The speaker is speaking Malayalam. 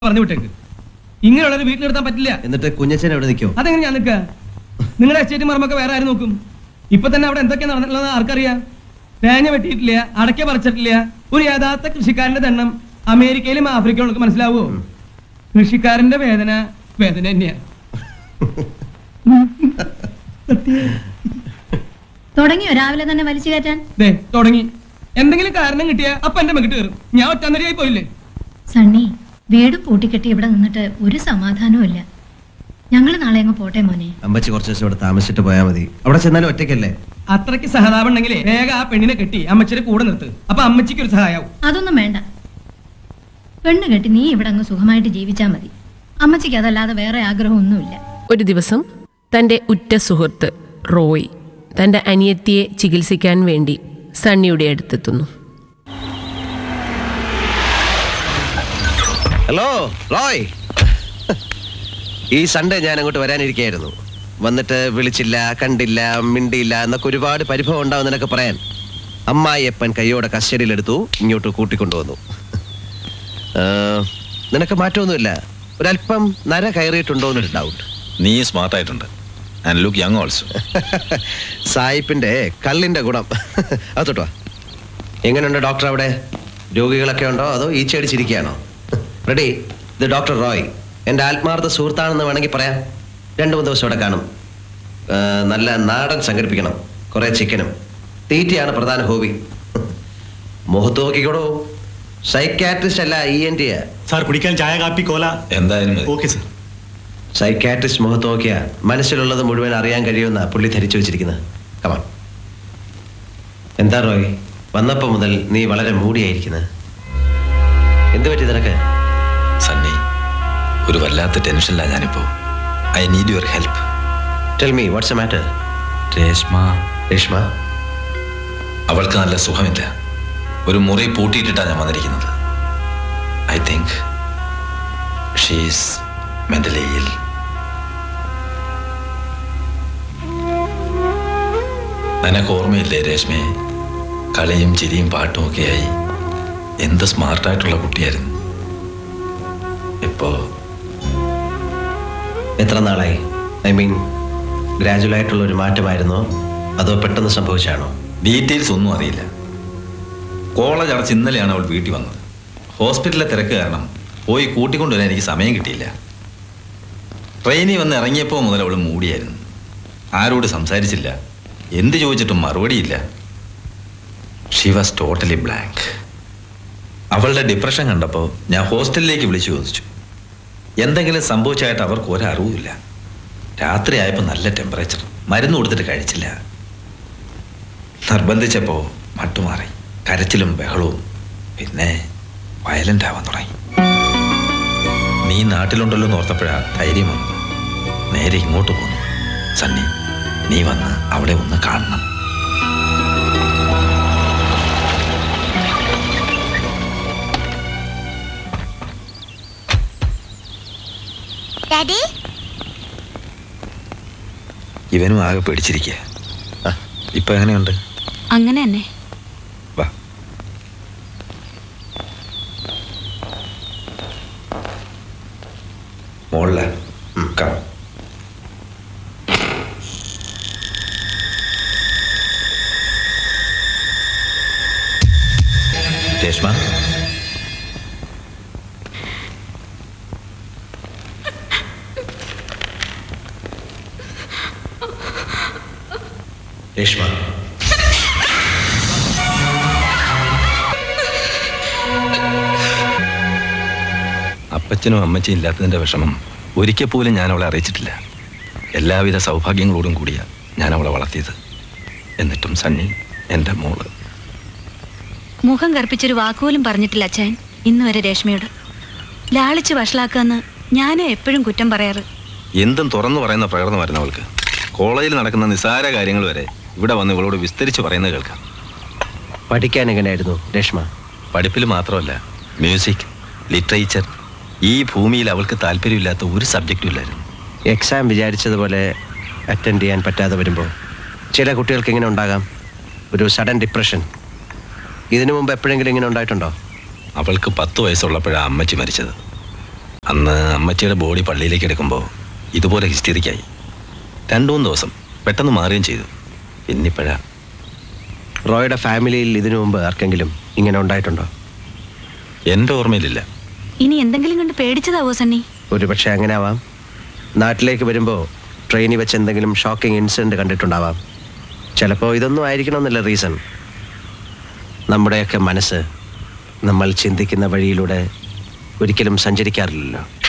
പറഞ്ഞു വിട്ടേക്ക് ഇങ്ങനെയുള്ളൊരു വീട്ടിൽ നിർത്താൻ പറ്റില്ല എന്നിട്ട് കുഞ്ഞച്ചൻ എവിടെ നിൽക്കോ അതെങ്ങനെ ഞാൻ നിൽക്കുക നിങ്ങളുടെ എസ്റ്റേറ്റ് മർമ്മൊക്കെ വേറെ ആരും നോക്കും ഇപ്പൊ തന്നെ അവിടെ എന്തൊക്കെയാണ് നടന്നിട്ടുള്ളത് ആർക്കറിയാം തേങ്ങ വെട്ടിയിട്ടില്ല അടയ്ക്ക പറിച്ചിട്ടില്ല ഒരു യഥാർത്ഥ കൃഷിക്കാരന്റെ ദണ്ണം അമേരിക്കയിലും ആഫ്രിക്കയിലും മനസ്സിലാവോ കൃഷിക്കാരന്റെ വേദന വേദന തന്നെയാ തുടങ്ങിയോ രാവിലെ തന്നെ വലിച്ചു കയറ്റാൻ ദേ തുടങ്ങി എന്തെങ്കിലും കാരണം കിട്ടിയാ അപ്പൊ എന്റെ മെക്കിട്ട് കയറും ഞാൻ ഒറ്റന്നരിയായി പോയില്ലേ സണ്ണി വീട് പൂട്ടിക്കെട്ടി ഇവിടെ നിന്നിട്ട് ഒരു സമാധാനവും ഇല്ല ഞങ്ങൾ നാളെ അങ്ങ് പോട്ടെ മോനെ അമ്മച്ചി കുറച്ച് ദിവസം ഇവിടെ താമസിച്ചിട്ട് പോയാൽ മതി അവിടെ ചെന്നാലും ഒറ്റയ്ക്കല്ലേ അത്രയ്ക്ക് സഹതാപം ഉണ്ടെങ്കിലേ വേഗം ആ പെണ്ണിനെ കെട്ടി അമ്മച്ചിയുടെ കൂടെ നിർത്ത് അപ്പൊ അമ്മച്ചിക്ക് ഒരു സഹായാവും അതൊന്നും വേണ്ട പെണ്ണ് കെട്ടി നീ ഇവിടെ അങ്ങ് സുഖമായിട്ട് ജീവിച്ചാൽ മതി അമ്മച്ചിക്ക് അതല്ലാതെ വേറെ ആഗ്രഹമൊന്നുമില്ല ഒരു ദിവസം തൻ്റെ ഉറ്റ സുഹൃത്ത് റോയ് തൻ്റെ അനിയത്തിയെ ചികിത്സിക്കാൻ വേണ്ടി സണ്ണിയുടെ അടുത്തെത്തുന്നു ഹലോ റോയ് ഈ സൺഡേ ഞാൻ അങ്ങോട്ട് വരാനിരിക്കായിരുന്നു വന്നിട്ട് വിളിച്ചില്ല കണ്ടില്ല മിണ്ടിയില്ല എന്നൊക്കെ ഒരുപാട് പരിഭവം ഉണ്ടാവും നിനക്ക് പറയാൻ അമ്മായിയപ്പൻ കയ്യോടെ കസ്റ്റഡിയിലെടുത്തു ഇങ്ങോട്ട് കൂട്ടിക്കൊണ്ടുവന്നു ആ, നിനക്ക് മാറ്റമൊന്നുമില്ല ഒരല്പം നര കയറിയിട്ടുണ്ടോ എന്നൊരു ഡൗട്ട് നീ സ്മാർട്ട് ആയിട്ടുണ്ട് ആൻഡ് ലുക്ക് യങ് ഓൾസോ സായിപ്പിന്റെ കള്ളിന്റെ ഗുണം അതോട്ടോ എങ്ങനെയുണ്ട് ഡോക്ടർ അവിടെ രോഗികളൊക്കെ ഉണ്ടോ അതോ ഈച്ചയടിച്ചിരിക്കുകയാണോ റെഡി ഇത് ഡോക്ടർ റോയ് എൻ്റെ ആത്മാർത്ഥ സുഹൃത്താണെന്ന് വേണമെങ്കിൽ പറയാം രണ്ട് മൂന്ന് ദിവസം ഇവിടെ കാണും ആ, നല്ല നാടൻ സംഘടിപ്പിക്കണം കുറേ ചിക്കനും തീറ്റയാണ് പ്രധാന ഹോബി മുഖത്ത് നോക്കിക്കോടോ സൈക്കാട്രിസ്റ്റ് അല്ല ഇ എൻ ടിയാ സാർ കുടിക്കാൻ ചായ കാപ്പി കോല എന്തായാലും മതി. ഓക്കെ സാർ സൈക്കാട്രിസ്റ്റ് മുഖത്ത് നോക്കിയാ മനസ്സിലുള്ളത് മുഴുവൻ അറിയാൻ കഴിയുമെന്ന പുള്ളി ധരിച്ചു വെച്ചിരിക്കുന്നത് കമാൺ എന്താ റോയ് വന്നപ്പോ മുതൽ നീ വളരെ മൂടിയായിരിക്കുന്നത് എന്ത് പറ്റി നിനക്ക് സണ്ണി ഒരു വല്ലാത്ത ടെൻഷനിലാണ് ഞാനിപ്പോ I need your help tell me what's a matter Reshma Reshma അവൾക്ക് നല്ല സുഖമില്ല ഒരു മുറി പൂട്ടിയിട്ടിട്ടാണ് ഞാൻ വന്നിരിക്കുന്നത് ഐ തിങ്ക് ഷീസ് മെന്റലി ഇൽ നിനക്ക് ഓർമ്മയില്ലേ രേഷ്മയെ കളിയും ചിരിയും പാട്ടും ഒക്കെയായി എന്ത് സ്മാർട്ടായിട്ടുള്ള കുട്ടിയായിരുന്നു ഇപ്പോ എത്ര നാളായി ഐ മീൻ ഗ്രാജുവൽ ആയിട്ടുള്ള ഒരു മാറ്റമായിരുന്നോ അതോ പെട്ടെന്ന് സംഭവിച്ചാണോ ഡീറ്റെയിൽസ് ഒന്നും അറിയില്ല കോളേജ് അടച്ച് ഇന്നലെയാണ് അവൾ വീട്ടിൽ വന്നത് ഹോസ്പിറ്റലിലെ തിരക്ക് കാരണം പോയി കൂട്ടിക്കൊണ്ടുവരാൻ എനിക്ക് സമയം കിട്ടിയില്ല ട്രെയിനിൽ വന്ന് ഇറങ്ങിയപ്പോൾ മുതൽ അവൾ മൂടിയായിരുന്നു ആരോട് സംസാരിച്ചില്ല എന്ത് ചോദിച്ചിട്ടും മറുപടിയില്ല ഷി വാസ് ടോട്ടലി ബ്ലാങ്ക് അവളുടെ ഡിപ്രഷൻ കണ്ടപ്പോൾ ഞാൻ ഹോസ്റ്റലിലേക്ക് വിളിച്ചു ചോദിച്ചു എന്തെങ്കിലും സംഭവിച്ചായിട്ട് അവർക്ക് ഒരറിവുമില്ല രാത്രി ആയപ്പോൾ നല്ല ടെമ്പറേച്ചർ മരുന്ന് കൊടുത്തിട്ട് കഴിച്ചില്ല നിർബന്ധിച്ചപ്പോൾ മട്ടുമാറി കരച്ചിലും ബഹളവും പിന്നെ വയലന്റ് ആവാൻ തുടങ്ങി നീ നാട്ടിലുണ്ടല്ലോ എന്ന് ഓർത്തപ്പോഴാ ധൈര്യം വന്നു നേരെ ഇങ്ങോട്ട് പോന്നു സണ്ണി നീ വന്ന് അവളെ ഒന്ന് കാണണം ഡാഡി ഇവനും ആകെ പേടിച്ചിരിക്കുക ആ, ഇപ്പൊ എങ്ങനെയുണ്ട് അങ്ങനെ തന്നെ വാ മോളില കാണാം രേഷ്മ രേഷ്മ അപ്പച്ചനും അമ്മച്ചിയും ഇല്ലാത്തതിൻ്റെ വിഷമം ഒരിക്കൽ പോലും ഞാൻ അവളെ അറിയിച്ചിട്ടില്ല എല്ലാവിധ സൗഭാഗ്യങ്ങളോടും കൂടിയാ ഞാൻ അവളെ വളർത്തിയത് എന്നിട്ടും സണ്ണി എൻ്റെ മോള് മുഖം കറുപ്പിച്ചൊരു വാക്കുപോലും പറഞ്ഞിട്ടില്ല അച്ഛൻ ഇന്ന് വരെ രേഷ്മയോട് ലാളിച്ച് വഷളാക്കാന്ന് ഞാനും എപ്പോഴും കുറ്റം പറയാറ് എന്തും തുറന്നു പറയുന്ന പ്രകടനമായിരുന്നു അവൾക്ക് കോളേജിൽ നടക്കുന്ന നിസ്സാര കാര്യങ്ങൾ വരെ ഇവിടെ വന്ന് ഇവളോട് വിസ്തരിച്ച് പറയുന്നത് കേൾക്കാം പഠിക്കാൻ എങ്ങനെയായിരുന്നു രേഷ്മ പഠിപ്പിൽ മാത്രമല്ല മ്യൂസിക് ലിറ്ററേച്ചർ ഈ ഭൂമിയിൽ അവൾക്ക് താല്പര്യമില്ലാത്ത ഒരു സബ്ജക്റ്റും ഇല്ലായിരുന്നു എക്സാം വിചാരിച്ചതുപോലെ അറ്റൻഡ് ചെയ്യാൻ പറ്റാതെ വരുമ്പോൾ ചില കുട്ടികൾക്ക് ഇങ്ങനെ ഉണ്ടാകാം ഒരു സഡൻ ഡിപ്രഷൻ ഇതിനു മുമ്പ് എപ്പോഴെങ്കിലും ഇങ്ങനെ ഉണ്ടായിട്ടുണ്ടോ അവൾക്ക് പത്ത് വയസ്സുള്ളപ്പോഴാണ് അമ്മച്ചി മരിച്ചത് അന്ന് അമ്മച്ചിയുടെ ബോഡി പള്ളിയിലേക്ക് എടുക്കുമ്പോൾ ഇതുപോലെ ഹിസ്റ്ററിക്കായി രണ്ടു മൂന്ന് ദിവസം പെട്ടെന്ന് മാറുകയും ചെയ്തു പിന്നിപ്പോഴാ റോയുടെ ഫാമിലിയിൽ ഇതിനു മുമ്പ് ആർക്കെങ്കിലും ഇങ്ങനെ ഉണ്ടായിട്ടുണ്ടോ എൻ്റെ ഓർമ്മയിലില്ല ഇനി എന്തെങ്കിലും കണ്ട് പേടിച്ചതാവോ സണ്ണി ഒരുപക്ഷെ അങ്ങനെ ആവാം നാട്ടിലേക്ക് വരുമ്പോൾ ട്രെയിനിൽ വെച്ച് എന്തെങ്കിലും ഷോക്കിംഗ് ഇൻസിഡൻറ്റ് കണ്ടിട്ടുണ്ടാവാം ചിലപ്പോൾ ഇതൊന്നും ആയിരിക്കണമെന്നില്ല റീസൺ നമ്മുടെയൊക്കെ മനസ്സ് നമ്മൾ ചിന്തിക്കുന്ന വഴിയിലൂടെ ഒരിക്കലും സഞ്ചരിക്കാറില്ലല്ലോ